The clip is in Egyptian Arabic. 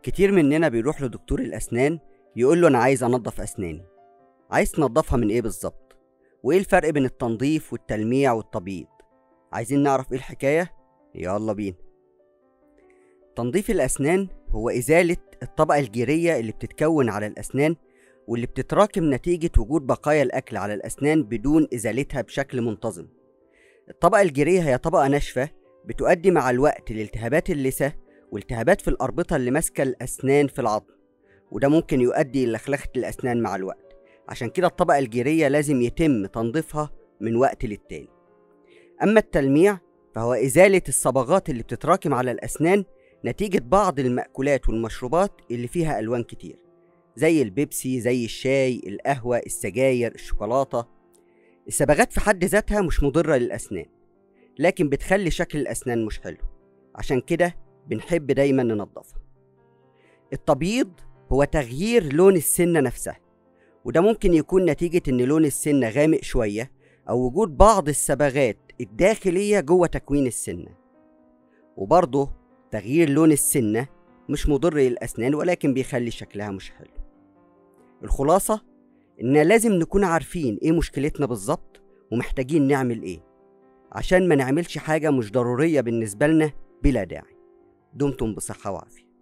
كتير مننا بيروح لدكتور الأسنان يقول له أنا عايز أنضف أسناني عايز تنضفها من إيه بالظبط؟ وإيه الفرق بين التنظيف والتلميع والتبييض؟ عايزين نعرف إيه الحكاية؟ يلا بينا تنظيف الأسنان هو إزالة الطبقة الجيرية اللي بتتكون على الأسنان واللي بتتراكم نتيجة وجود بقايا الأكل على الأسنان بدون إزالتها بشكل منتظم الطبقة الجيرية هي طبقة ناشفة بتؤدي مع الوقت لالتهابات اللثة والتهابات في الأربطة اللي ماسكة الأسنان في العظم وده ممكن يؤدي إلى لخلخة الأسنان مع الوقت عشان كده الطبقة الجيرية لازم يتم تنظيفها من وقت للتاني أما التلميع فهو إزالة الصبغات اللي بتتراكم على الأسنان نتيجة بعض المأكولات والمشروبات اللي فيها ألوان كتير زي البيبسي زي الشاي القهوة السجاير الشوكولاتة الصبغات في حد ذاتها مش مضرة للأسنان لكن بتخلي شكل الأسنان مش حلو عشان كده بنحب دايما ننضفها التبييض هو تغيير لون السنة نفسها وده ممكن يكون نتيجة إن لون السنة غامق شوية أو وجود بعض الصبغات الداخلية جوه تكوين السنة وبرضه تغيير لون السنة مش مضر للأسنان ولكن بيخلي شكلها مش حلو الخلاصة إننا لازم نكون عارفين إيه مشكلتنا بالظبط ومحتاجين نعمل إيه عشان ما نعملش حاجة مش ضرورية بالنسبة لنا بلا داعي دمتم بصحة وعافية